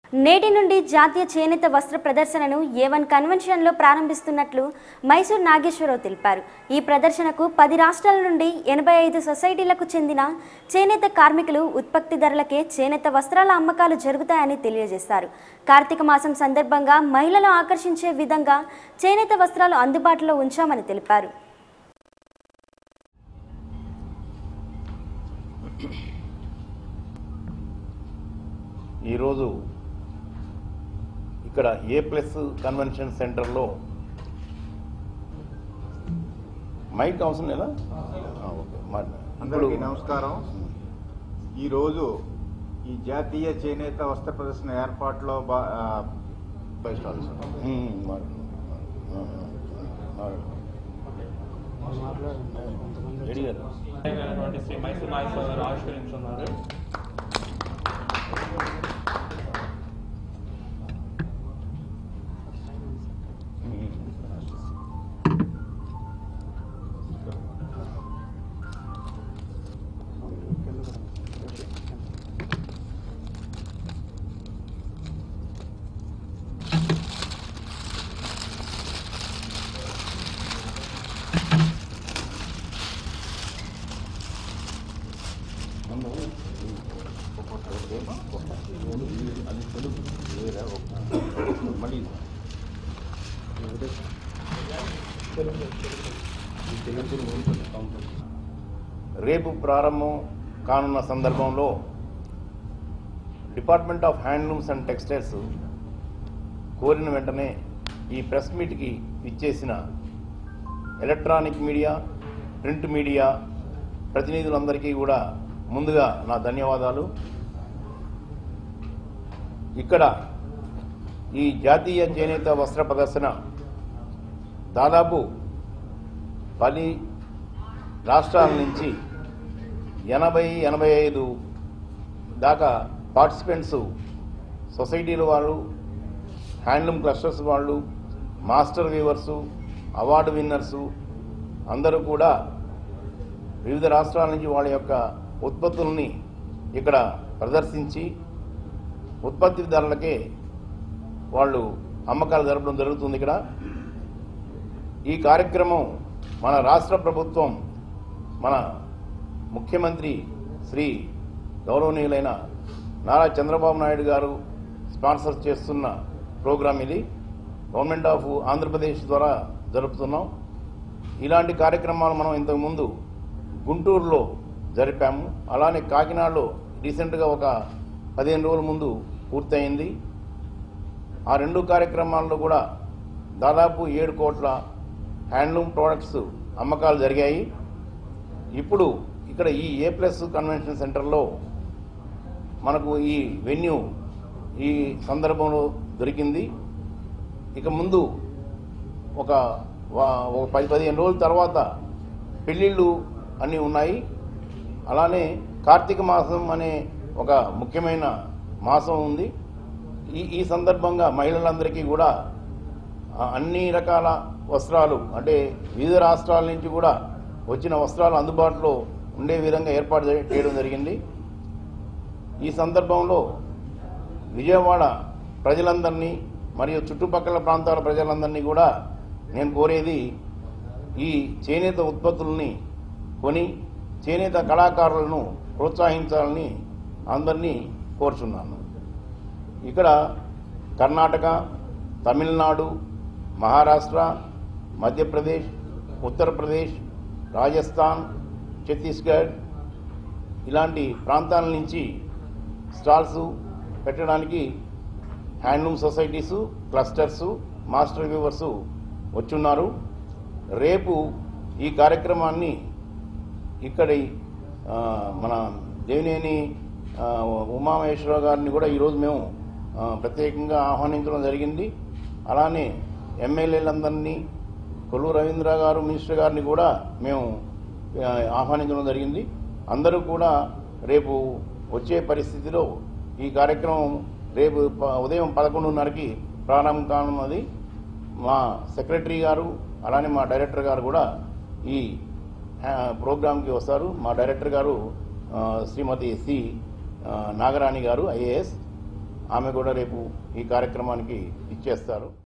నేటి నుండి జాతీయ చేనేత వస్త్ర ప్రదర్శనను ఏ వన్ కన్వెన్షన్లో ప్రారంభిస్తున్నట్లు మైసూర్ నాగేశ్వరరావు తెలిపారు ఈ ప్రదర్శనకు పది రాష్ట్రాల నుండి ఎనభై ఐదు సొసైటీలకు చెందిన చేనేత కార్మికులు ఉత్పత్తి ధరలకే చేనేత వస్త్రాల అమ్మకాలు జరుగుతాయని తెలియజేశారు కార్తీక మాసం సందర్భంగా మహిళలు ఆకర్షించే విధంగా చేనేత వస్త్రాలు అందుబాటులో ఉంచామని తెలిపారు ఈరోజు ఇక్కడ ఏ ప్లస్ కన్వెన్షన్ సెంటర్లో మైక్ అవసరం లేదా ఆ, ఓకే మాట్లా- ఇప్పుడు అందరికీ నమస్కారం ఈరోజు ఈ జాతీయ చేనేత వస్త్ర ప్రదర్శన ఏర్పాటులో బా- ఆ, ఫైవ్ స్టార్స్ ఉమ్, మాట్లా- ఆ, మాట్లా- రెడీ గారు అయినటువంటి శ్రీ మైసూర్ నాగేశ్వర గారు ఆవిష్కరించున్నారు మళ్ళీ రేపు ప్రారంభం కానున్న సందర్భంలో department of handlooms and textiles కోరిన వెంటనే ఈ ప్రెస్ మీట్కి ఇచ్చేసిన ఎలక్ట్రానిక్ మీడియా ప్రింట్ మీడియా ప్రతినిధులందరికీ కూడా ముందుగా నా ధన్యవాదాలు ఇక్కడ ఈ జాతీయ చేనేత వస్త్ర ప్రదర్శన దాదాపు పది రాష్ట్రాల నుంచి ఎనభై ఎనభై ఐదు దాకా పార్టిసిపెంట్స్ సొసైటీల వాళ్ళు హ్యాండ్లూమ్ క్లస్టర్స్ వాళ్ళు మాస్టర్ వీవర్సు అవార్డు విన్నర్సు అందరూ కూడా వివిధ రాష్ట్రాల నుంచి వాళ్ళ యొక్క ఉత్పత్తుల్ని ఇక్కడ ప్రదర్శించి ఉత్పత్తి ధరలకే వాళ్ళు అమ్మకాలు జరపడం జరుగుతుంది ఇక్కడ ఈ కార్యక్రమం మన రాష్ట్ర ప్రభుత్వం మన ముఖ్యమంత్రి శ్రీ గౌరవనీయులైన నారా చంద్రబాబు నాయుడు గారు స్పాన్సర్ చేస్తున్న ప్రోగ్రాం ఇది గవర్నమెంట్ ఆఫ్ ఆంధ్రప్రదేశ్ ద్వారా జరుపుతున్నాం ఇలాంటి కార్యక్రమాలు మనం ఇంతకుముందు గుంటూరులో జరిపాము అలానే కాకినాడలో రీసెంట్గా ఒక పదిహేను రోజుల ముందు పూర్తయింది ఆ రెండు కార్యక్రమాల్లో కూడా దాదాపు ఏడు కోట్ల హ్యాండ్లూమ్ ప్రోడక్ట్స్ అమ్మకాలు జరిగాయి ఇప్పుడు ఇక్కడ ఈ ఏ ప్లస్ కన్వెన్షన్ సెంటర్లో మనకు ఈ వెన్యూ ఈ సందర్భంలో దొరికింది ఇక ముందు ఒక వా- ఒక పది పదిహేను రోజుల తర్వాత పెళ్ళిళ్ళు అన్నీ ఉన్నాయి అలానే కార్తీక మాసం అనే ఒక ముఖ్యమైన మాసం ఉంది ఈ ఈ సందర్భంగా మహిళలందరికీ కూడా ఆ, అన్ని రకాల వస్త్రాలు అంటే వివిధ రాష్ట్రాల నుంచి కూడా వచ్చిన వస్త్రాలు అందుబాటులో ఉండే విధంగా ఏర్పాటు చే- చేయడం జరిగింది ఈ సందర్భంలో విజయవాడ ప్రజలందరినీ మరియు చుట్టుపక్కల ప్రాంతాల ప్రజలందరినీ కూడా నేను కోరేది ఈ చేనేత ఉత్పత్తుల్ని కొని చేనేత కళాకారులను ప్రోత్సహించాలని అందరినీ కోరుచున్నాను ఇక్కడ కర్ణాటక తమిళనాడు మహారాష్ట్ర మధ్యప్రదేశ్ ఉత్తరప్రదేశ్ రాజస్థాన్ ఛత్తీస్గఢ్ ఇలాంటి ప్రాంతాల నుంచి స్టాల్స్ పెట్టడానికి handloom societies clusters master weavers వచ్చున్నారు రేపు ఈ కార్యక్రమాన్ని ఇక్కడి ఆ, మన దేవినేని ఆ, ఉమామహేశ్వరరావు గారిని కూడా ఈరోజు మేము ఆ, ప్రత్యేకంగా ఆహ్వానించడం జరిగింది అలానే ఎమ్మెల్యేలందరినీ కొల్లు రవీంద్ర గారు మినిస్టర్ గారిని కూడా మేము ఆ, ఆహ్వానించడం జరిగింది అందరూ కూడా రేపు వచ్చే పరిస్థితిలో ఈ కార్యక్రమం రేపు ప- ఉదయం పదకొండున్నరకి ప్రారంభం కానున్నది మా సెక్రటరీ గారు అలానే మా డైరెక్టర్ గారు కూడా ఈ ఆ, ప్రోగ్రాంకి వస్తారు మా డైరెక్టర్ గారు ఆ, శ్రీమతి సి ఆ, నాగరాణి గారు ఐఏఎస్ ఆమె కూడా రేపు ఈ కార్యక్రమానికి ఇచ్చేస్తారు